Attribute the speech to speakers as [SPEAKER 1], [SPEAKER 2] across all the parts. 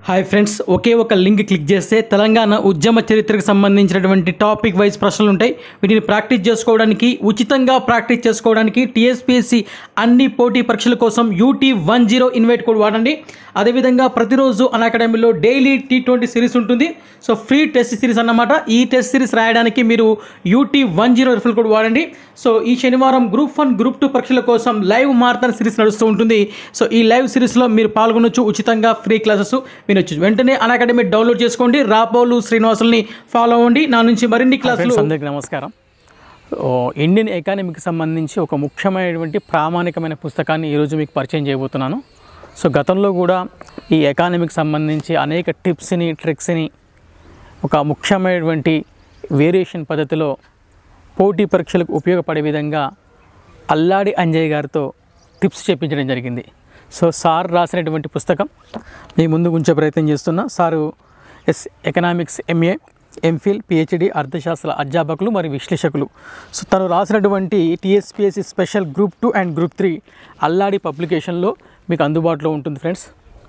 [SPEAKER 1] hi friends ఒకే ఒక link click చేస్తే తెలంగాణ ఉద్యమ చరిత్రకు సంబంధించినటువంటి టాపిక్ వైజ్ ప్రశ్నలు ఉంటాయి వీటిని ప్రాక్టీస్ చేసుకోవడానికి ఉచితంగా ప్రాక్టీస్ చేసుకోవడానికి టీఎస్పీఎస్సి అన్ని పోటీ పరీక్షల కోసం UT one zero invite code వాడండి అదేవిధంగా ప్రతిరోజు అన్ అకాడమీలో డైలీ టీ ట్వంటీ సిరీస్ ఉంటుంది సో ఫ్రీ టెస్ట్ సిరీస్ అన్నమాట ఈ టెస్ట్ సిరీస్ రాయడానికి మీరు UT one zero referral code వాడండి సో ఈ శనివారం గ్రూప్ వన్ గ్రూప్ టూ పరీక్షల కోసం లైవ్ మారథాన్ సిరీస్ నడుస్తూ ఉంటుంది సో ఈ లైవ్ సిరీస్లో మీరు పాల్గొనొచ్చు ఉచితంగా ఫ్రీ క్లాసెస్ వినొచ్చు వెంటనే అన్ అకాడమీ డౌన్లోడ్ చేసుకోండి రాపోలు శ్రీనివాసుల్ని ఫాలో అవ్వండి నా నుంచి మరిన్ని క్లాసులు
[SPEAKER 2] ఫ్రెండ్స్ అందరికీ నమస్కారం ఓ, ఇండియన్ ఎకానమీకి సంబంధించి ఒక ముఖ్యమైనటువంటి ప్రామాణికమైన పుస్తకాన్ని ఈరోజు మీకు పరిచయం చేయబోతున్నాను సో గతంలో కూడా ఈ ఎకానమీకి సంబంధించి అనేక టిప్స్ని ట్రిక్స్ని ఒక ముఖ్యమైనటువంటి వేరియేషన్ పద్ధతిలో పోటీ పరీక్షలకు ఉపయోగపడే విధంగా అల్లాడి అంజయ్ గారితో టిప్స్ చెప్పించడం జరిగింది సో సార్ రాసినటువంటి పుస్తకం మీ ముందు ఉంచే ప్రయత్నం చేస్తున్నా sir S economics MA MPhil PhD అర్థశాస్త్ర అధ్యాపకులు మరియు విశ్లేషకులు సో తను రాసినటువంటి TSPSC special group two and group three Alladi పబ్లికేషన్లో మీకు అందుబాటులో ఉంటుంది ఫ్రెండ్స్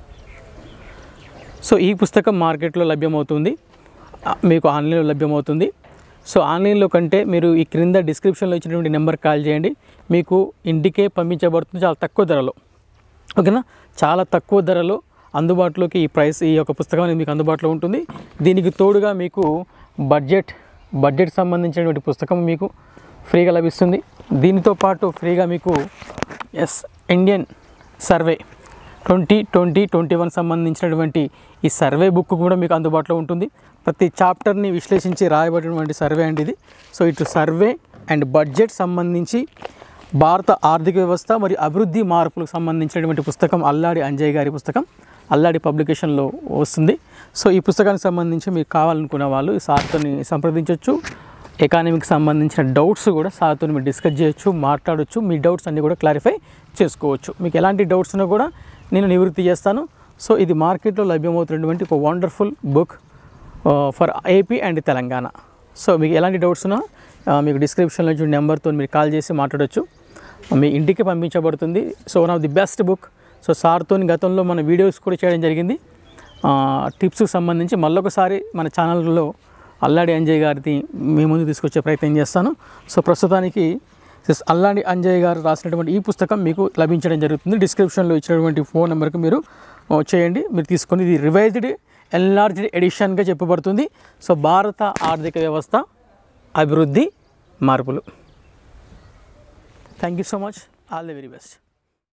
[SPEAKER 2] సో ఈ పుస్తకం మార్కెట్లో లభ్యమవుతుంది ఆ, మీకు ఆన్లైన్లో లభ్యమవుతుంది సో ఆన్లైన్లో కంటే మీరు ఈ క్రింద డిస్క్రిప్షన్లో ఇచ్చినటువంటి నెంబర్ కాల్ చేయండి మీకు ఇంటికే పంపించబడుతుంది చాలా తక్కువ ధరలో ఓకేనా చాలా తక్కువ ధరలో అందుబాటులోకి ఈ ప్రైస్ ఈ యొక్క పుస్తకం అనేది మీకు అందుబాటులో ఉంటుంది దీనికి తోడుగా మీకు బడ్జెట్ బడ్జెట్ సంబంధించినటువంటి పుస్తకం మీకు ఫ్రీగా లభిస్తుంది దీనితో పాటు ఫ్రీగా మీకు S Indian survey twenty twenty twenty one సంబంధించినటువంటి ఈ సర్వే బుక్ కూడా మీకు అందుబాటులో ఉంటుంది ప్రతి చాప్టర్ని విశ్లేషించి రాయబడినటువంటి సర్వే అండి ఇది సో ఇటు సర్వే అండ్ బడ్జెట్ సంబంధించి భారత ఆర్థిక వ్యవస్థ మరియు అభివృద్ధి మార్పులకు సంబంధించినటువంటి పుస్తకం అల్లాడి అంజయ్ గారి పుస్తకం అల్లాడి పబ్లికేషన్లో వస్తుంది సో ఈ పుస్తకానికి సంబంధించి మీకు కావాలనుకున్న వాళ్ళు ఈ సార్తో సంప్రదించవచ్చు ఎకానమీకి సంబంధించిన డౌట్స్ కూడా సార్తో మీరు డిస్కస్ చేయొచ్చు మాట్లాడొచ్చు మీ డౌట్స్ అన్నీ కూడా క్లారిఫై చేసుకోవచ్చు మీకు ఎలాంటి డౌట్స్ ఉన్నా కూడా నేను నివృత్తి చేస్తాను సో ఇది మార్కెట్లో లభ్యమవుతున్నటువంటి ఒక wonderful book for AP and Telangana so మీకు ఎలాంటి డౌట్స్ ఉన్నా ఆ, మీకు డిస్క్రిప్షన్లో చూడండి నెంబర్తో మీరు కాల్ చేసి మాట్లాడొచ్చు మీ ఇంటికి పంపించబడుతుంది so one of the best book so సార్తో గతంలో మన వీడియోస్ కూడా చేయడం జరిగింది టిప్స్కి సంబంధించి మళ్ళొకసారి మన ఛానల్లో అల్లాడి అంజయ్ గారిది మీ ముందు తీసుకొచ్చే ప్రయత్నం చేస్తాను సో ప్రస్తుతానికి సిస్ అల్లాడి అంజయ్ గారు రాసినటువంటి ఈ పుస్తకం మీకు లభించడం జరుగుతుంది డిస్క్రిప్షన్లో ఇచ్చినటువంటి ఫోన్ నెంబర్కి మీరు ఆ, చేయండి మీరు తీసుకొని ఇది రివైజ్డ్ ఎన్లార్జ్డ్ ఎడిషన్గా చెప్పబడుతుంది సో భారత ఆర్థిక వ్యవస్థ అభివృద్ధి మార్పులు thank you so much all the very best